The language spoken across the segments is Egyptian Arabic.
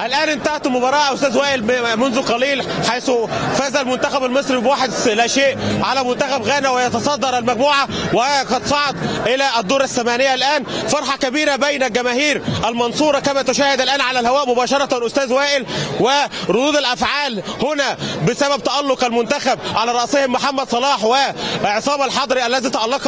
الان انتهت المباراه استاذ وائل ب- منذ قليل حيث فاز المنتخب المصري بواحد لا شيء على منتخب غانا ويتصدر المجموعه وقد صعد الى الدور الثمانيه الان فرحه كبيره بين الجماهير المنصوره كما تشاهد الان على الهواء مباشره استاذ وائل وردود الافعال هنا بسبب تالق المنتخب على راسهم محمد صلاح وعصام الحضري الذي تالق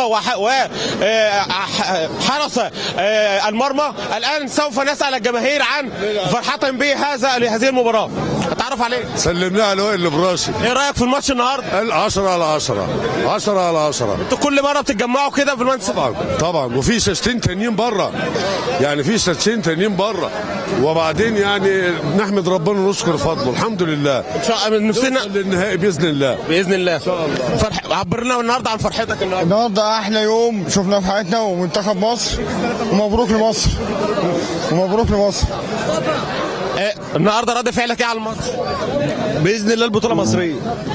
وحرس المرمى الان سوف نسال الجماهير عن فرحتهم بهذا لهذه المباراه اتعرف عليك سلمناه على وائل البراشي ايه رايك في الماتش النهارده قال 10 على 10 10 على 10 انتوا كل مره بتتجمعوا كده في المنسف طبعا طبعا وفي شاشتين تانيين بره يعني في شاشتين تانيين بره وبعدين يعني نحمد ربنا ونشكر فضله الحمد لله ان شاء الله نفسنا للنهائي باذن الله باذن الله ان شاء الله فرح عبر لنا النهارده عن فرحتك النهارده النهارده احلى يوم شفناه في حياتنا ومنتخب مصر ومبروك لمصر ومبروك لمصر إيه النهارده رد فعلك ايه على الماتش باذن الله البطوله مصريه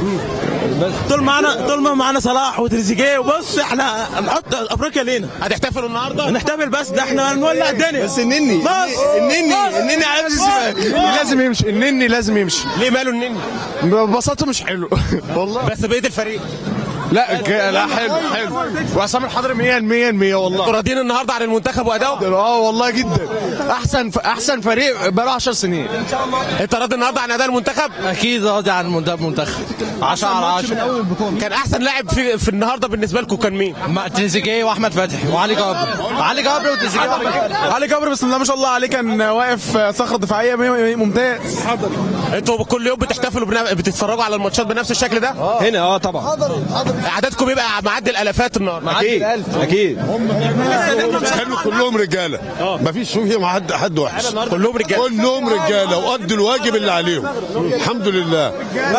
طول معانا طول ما معانا صلاح وتريزيجيه وبص احنا هنحط افريقيا لينا هتحتفلوا النهارده هنحتفل بس ده احنا هنولع الدنيا بس النني بص النني بص. النني عايز بص. لازم يمشي النني لازم يمشي ليه ماله النني ببساطه مش حلو والله بس بقيه الفريق لا ك- لا حلو حلو وعصام الحضري 100 100 100 والله انتوا راضيين النهارده عن المنتخب وادائه اه والله جدا احسن ف- احسن فريق بقاله 10 سنين انت راضي النهارده عن اداء المنتخب اكيد راضي عن المنتخب 10 على 10 كان احسن لاعب في, في النهارده بالنسبه لكم كان مين تريزيجيه واحمد فتحي وعلي جبر علي جبر وتريزيجيه علي جبر بسم الله ما شاء الله عليه كان واقف صخره دفاعيه ممتاز انتوا كل يوم بتحتفلوا بنا... بتتفرجوا على الماتشات بنفس الشكل ده هنا اه طبعا عددكم يبقى معدي الالافات النهارده اكيد اكيد حلو كلهم رجاله مفيش فيهم حد حد وحش كلهم رجاله كلهم رجاله وقدوا الواجب اللي عليهم الحمد لله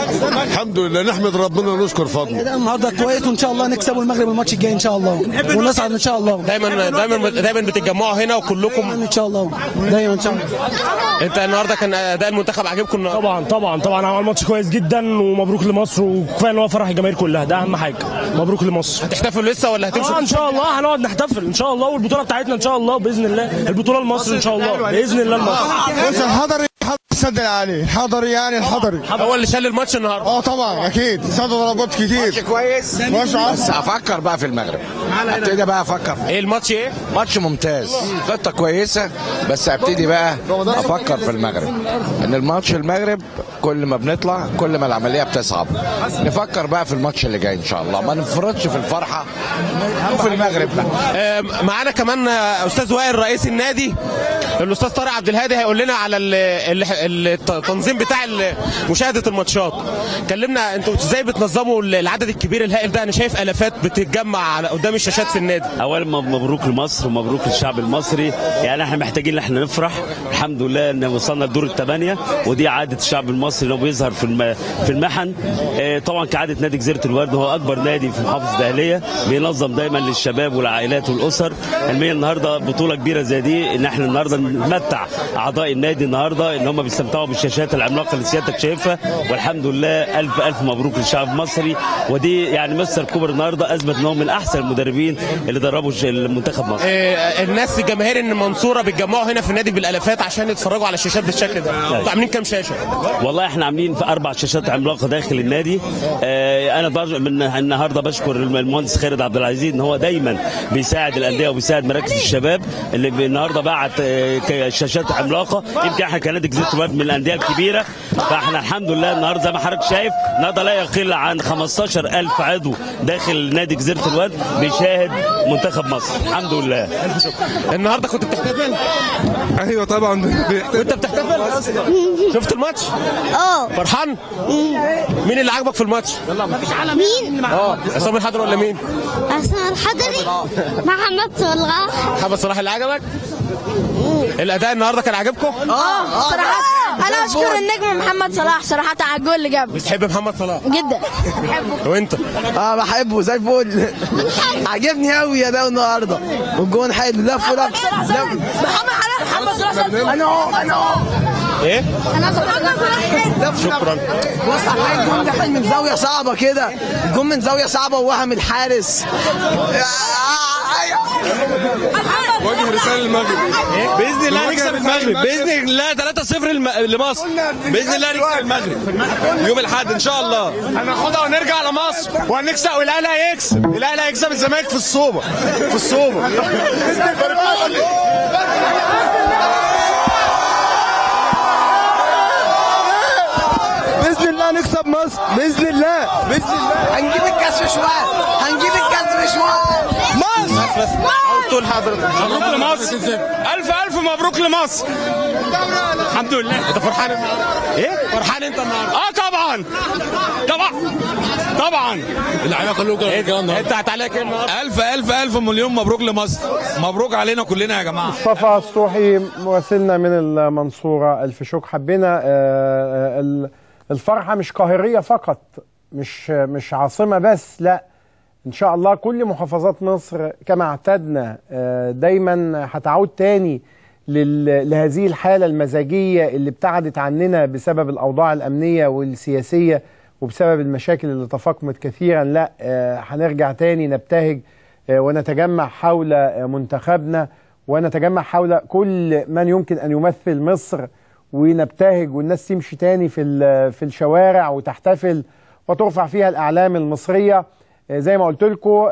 الحمد لله نحمد ربنا ونشكر فضله النهارده كويس وان شاء الله نكسبوا المغرب الماتش الجاي ان شاء الله ونصعد ان شاء الله دايما دايما دايما بتتجمعوا هنا وكلكم ان شاء الله دايما ان شاء الله انت النهارده كان اداء المنتخب عاجبكم النهارده طبعا طبعا طبعا عمل ماتش كويس جدا ومبروك لمصر وكفايه ان هو فرح الجماهير كلها ده اهم حاجه مبروك لمصر هتحتفلوا لسه ولا هتمشوا اه ان شاء الله هنقعد نحتفل ان شاء الله والبطوله بتاعتنا ان شاء الله باذن الله البطوله لمصر ان شاء الله باذن الله لمصر بص الحضري الحضري صدق عليه الحضري يعني الحضري هو اللي شال الماتش النهارده اه طبعا اكيد صد ضربات كتير كويس ماشي عارف. بس افكر بقى في المغرب ابتدي بقى افكر ايه الماتش ايه ماتش ممتاز خطه كويسه بس ابتدي بقى افكر في المغرب ان الماتش المغرب كل ما بنطلع كل ما العمليه بتصعب نفكر بقى في الماتش اللي جاي ان شاء الله ما نفرطش في الفرحه وفي المغرب بقى آه، معانا كمان آه، استاذ وائل رئيس النادي الاستاذ طارق عبد الهادي هيقول لنا على ال- ال- التنظيم بتاع ال- مشاهده الماتشات كلمنا انتوا ازاي بتنظموا العدد الكبير الهائل ده انا شايف الافات بتتجمع على قدام الشاشات في النادي اولا مبروك لمصر ومبروك للشعب المصري يعني احنا محتاجين ان احنا نفرح الحمد لله ان وصلنا لدور الثمانيه ودي عاده الشعب المصري انه بيظهر في الم... في المحن آه، طبعا كعاده نادي جزيره الورد هو اكبر نادي في محافظه الدهليه بينظم دايما للشباب والعائلات والاسر علميا النهارده بطوله كبيره زي دي ان احنا النهارده نمتع اعضاء النادي النهارده ان هم بيستمتعوا بالشاشات العملاقه اللي سيادتك شايفها والحمد لله الف الف مبروك للشعب المصري ودي يعني مستر كوبر النهارده اثبت ان هو من احسن المدربين اللي دربوا الش- المنتخب مصر آه، الناس الجماهير المنصوره بيتجمعوا هنا في النادي بالالافات عشان يتفرجوا على الشاشات بالشكل ده انتوا عاملين كام شاشه والله احنا عاملين في اربع شاشات عملاقه داخل النادي اه انا برج- من النهارده بشكر المهندس خالد عبد العزيز ان هو دايما بيساعد الانديه وبيساعد مراكز الشباب اللي ب- النهارده بعت اه، ك- شاشات عملاقه يمكن احنا كنادي جزيره الواد من الانديه الكبيره فاحنا الحمد لله النهارده زي ما حضرتك شايف النهارده لا يقل عن 15000 عضو داخل نادي جزيره الواد بيشاهد منتخب مصر الحمد لله النهارده كنت بتحتفل ايوه طبعا وانت بتحتفل شفت الماتش اه فرحان مين اللي عاجبك في الماتش مين؟ اه عصام الحضر ولا مين عصام الحضري محمد صلاح محمد صلاح اللي عجبك الاداء النهارده كان عاجبكم اه صراحة انا اشكر النجم محمد صلاح صراحة على الجول اللي جابه بتحب محمد صلاح جدا بحبه وانت اه بحبه زي الفل عجبني قوي يا ده النهارده والجون حلو لف ولف محمد صلاح محمد صلاح انا اهو انا اهو ايه انا محمد صلاح شكرا بص هتلاقي الجون داخل من زاويه صعبه كده الجون من زاويه صعبه ووهم الحارس آه، ايوه وجه رسالة المغرب باذن الله وجه هنكسب رسالة المغرب باذن الله 3-0 الم- لمصر باذن الله هنكسب المغرب يوم الاحد ان شاء الله هناخدها ونرجع لمصر وهنكسب والاهلي هيكسب الاهلي هيكسب الزمالك في الصوبه في الصوبه باذن الله نكسب مصر باذن الله باذن الله هنجيب الكاس في شوال هنجيب الكاس في شوال عاوز تقول حضرتك مبروك لمصر الف الف مبروك لمصر الحمد لله انت فرحان النهارده؟ ايه فرحان انت النهارده اه طبعا طبعا طبعا اللعيبه كلهم كانوا انت هتعليك ايه النهارده؟ الف الف الف مليون مبروك لمصر مبروك علينا كلنا يا جماعه مصطفى الصوحي مراسلنا من المنصورة الفشوك حبينا آه، آه، ال- الفرحة مش قاهرية فقط مش مش عاصمة بس لا إن شاء الله كل محافظات مصر كما اعتدنا آه، دايما هتعود تاني لل- لهذه الحالة المزاجية اللي ابتعدت عننا بسبب الأوضاع الأمنية والسياسية وبسبب المشاكل اللي تفاقمت كثيرا لا آه، هنرجع تاني نبتهج آه، ونتجمع حول آه، منتخبنا ونتجمع حول كل من يمكن ان يمثل مصر ونبتهج والناس تمشي تاني في ال- في الشوارع وتحتفل وترفع فيها الاعلام المصريه آه، زي ما قلت لكم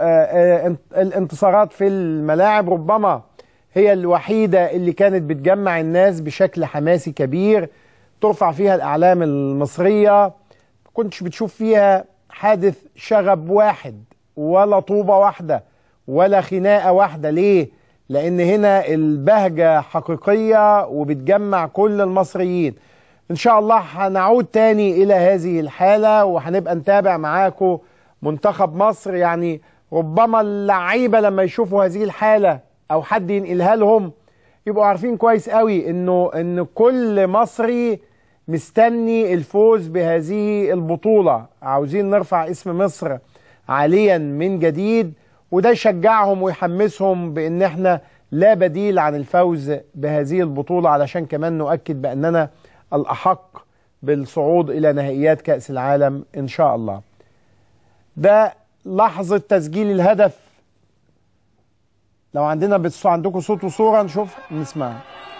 الانتصارات في الملاعب ربما هي الوحيده اللي كانت بتجمع الناس بشكل حماسي كبير ترفع فيها الاعلام المصريه ما كنتش بتشوف فيها حادث شغب واحد ولا طوبة واحدة ولا خناقة واحدة ليه؟ لأن هنا البهجة حقيقية وبتجمع كل المصريين إن شاء الله هنعود تاني إلى هذه الحالة وهنبقى نتابع معاكم منتخب مصر يعني ربما اللعيبة لما يشوفوا هذه الحالة أو حد ينقلها لهم يبقوا عارفين كويس قوي إنه إن كل مصري مستني الفوز بهذه البطولة عاوزين نرفع اسم مصر عاليا من جديد وده يشجعهم ويحمسهم بان احنا لا بديل عن الفوز بهذه البطولة علشان كمان نؤكد باننا الاحق بالصعود الى نهائيات كأس العالم ان شاء الله ده لحظة تسجيل الهدف لو عندنا بتص... عندكم صوت وصورة نشوف نسمعها